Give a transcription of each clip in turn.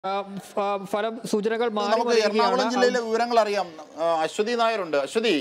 ആ, ഫ- ഫലം സൂചനകൾ മാറി നമുക്ക് എറണാകുളം വരികയാണ് ജില്ലയിലെ വിവരങ്ങൾ അറിയാം ആ, അശ്വതി നായരുണ്ട് അശ്വതി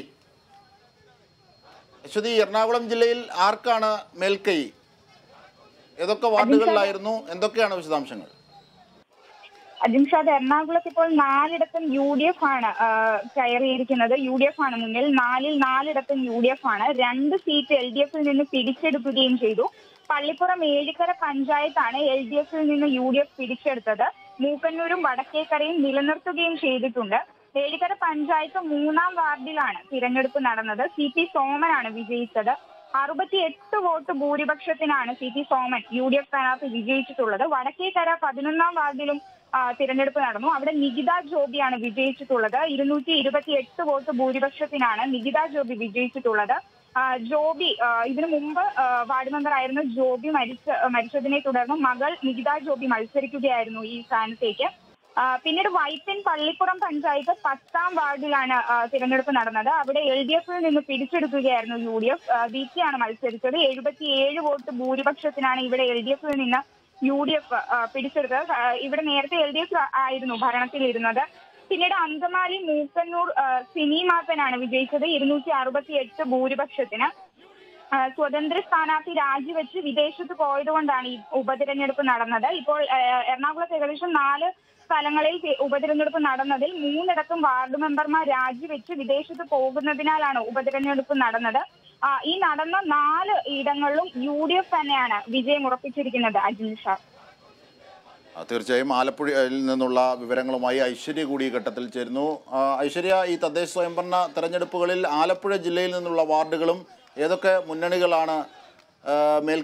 അശ്വതി എറണാകുളം ജില്ലയിൽ ആർക്കാണ് മേൽക്കൈ ഏതൊക്കെ വാർഡുകളിലായിരുന്നു എന്തൊക്കെയാണ് വിശദാംശങ്ങൾ അജിംഷാദ് എറണാകുളത്ത് ഇപ്പോൾ നാലിടത്തും യു ഡി എഫ് ആണ് ആ, കയറിയിരിക്കുന്നത് യു ഡി എഫ് ആണ് മുന്നിൽ നാലിൽ നാലിടത്തും യു ഡി എഫ് ആണ് രണ്ട് സീറ്റ് എൽ ഡി എഫിൽ നിന്ന് പിടിച്ചെടുക്കുകയും ചെയ്തു പള്ളിപ്പുറം ഏഴിക്കര പഞ്ചായത്താണ് എൽ ഡി എഫിൽ നിന്ന് യു ഡി എഫ് പിടിച്ചെടുത്തത് മൂക്കന്നൂരും വടക്കേക്കരയും നിലനിർത്തുകയും ചെയ്തിട്ടുണ്ട് ഏഴിക്കര പഞ്ചായത്ത് മൂന്നാം വാർഡിലാണ് തിരഞ്ഞെടുപ്പ് നടന്നത് സി പി സോമനാണ് വിജയിച്ചത് അറുപത്തി എട്ട് വോട്ട് ഭൂരിപക്ഷത്തിനാണ് C P Soman U D F സ്ഥാനാർത്ഥി വിജയിച്ചിട്ടുള്ളത് വടക്കേക്കര പതിനൊന്നാം വാർഡിലും ആ, തിരഞ്ഞെടുപ്പ് നടന്നു അവിടെ നികിത ജോബിയാണ് വിജയിച്ചിട്ടുള്ളത് ഇരുന്നൂറ്റി ഇരുപത്തി എട്ട് വോട്ട് ഭൂരിപക്ഷത്തിനാണ് നികിത ജോബി വിജയിച്ചിട്ടുള്ളത് ആ, ജോബി ആ, ഇതിനു മുമ്പ് ആ, വാർഡ് മെമ്പർ ആയിരുന്ന ജോബി മരിച്ച മരിച്ചതിനെ തുടർന്ന് മകൾ നികിത ജോബി മത്സരിക്കുകയായിരുന്നു ഈ സ്ഥാനത്തേക്ക് ആ, പിന്നീട് വൈപ്പിൻ പള്ളിപ്പുറം പഞ്ചായത്ത് പത്താം വാർഡിലാണ് ആ, തിരഞ്ഞെടുപ്പ് നടന്നത് അവിടെ എൽ ഡി എഫിൽ നിന്ന് പിടിച്ചെടുക്കുകയായിരുന്നു U D F B K ആണ് മത്സരിച്ചത് എഴുപത്തിയേഴ് വോട്ട് ഭൂരിപക്ഷത്തിനാണ് ഇവിടെ എൽ ഡി എഫിൽ നിന്ന് യു ഡി എഫ് പിടിച്ചെടുത്തത് ആ, ഇവിടെ നേരത്തെ എൽ ഡി എഫ് ആയിരുന്നു ഭരണത്തിലിരുന്നത് പിന്നീട് അങ്കമാലി മൂക്കന്നൂർ ആ, സിനി മാത്തനാണ് വിജയിച്ചത് ഇരുന്നൂറ്റി അറുപത്തി എട്ട് ഭൂരിപക്ഷത്തിന് ആ, സ്വതന്ത്ര സ്ഥാനാർത്ഥി രാജിവെച്ച് വിദേശത്ത് പോയതുകൊണ്ടാണ് ഈ ഉപതിരഞ്ഞെടുപ്പ് നടന്നത് ഇപ്പോൾ ആ, എറണാകുളത്ത് ഏകദേശം നാല് സ്ഥലങ്ങളിൽ തി- ഉപതിരഞ്ഞെടുപ്പ് നടന്നതിൽ മൂന്നിടത്തും വാർഡ് മെമ്പർമാർ രാജിവെച്ച് വിദേശത്ത് പോകുന്നതിനാലാണ് ഉപതിരഞ്ഞെടുപ്പ് നടന്നത് ആ, ഈ നടന്ന നാല് ഇടങ്ങളിലും യു ഡി എഫ് തന്നെയാണ് വിജയം ഉറപ്പിച്ചിരിക്കുന്നത് അജിൽ ഷാ ആ, തീർച്ചയായും ആലപ്പുഴയിൽ നിന്നുള്ള വിവരങ്ങളുമായി ഐശ്വര്യ കൂടി ഈ ഘട്ടത്തിൽ ചേരുന്നു ആ, ഐശ്വര്യ ഈ തദ്ദേശ സ്വയംഭരണ തെരഞ്ഞെടുപ്പുകളിൽ ആലപ്പുഴ ജില്ലയിൽ നിന്നുള്ള വാർഡുകളും ഏതൊക്കെ മുന്നണികളാണ് ആ, മേൽ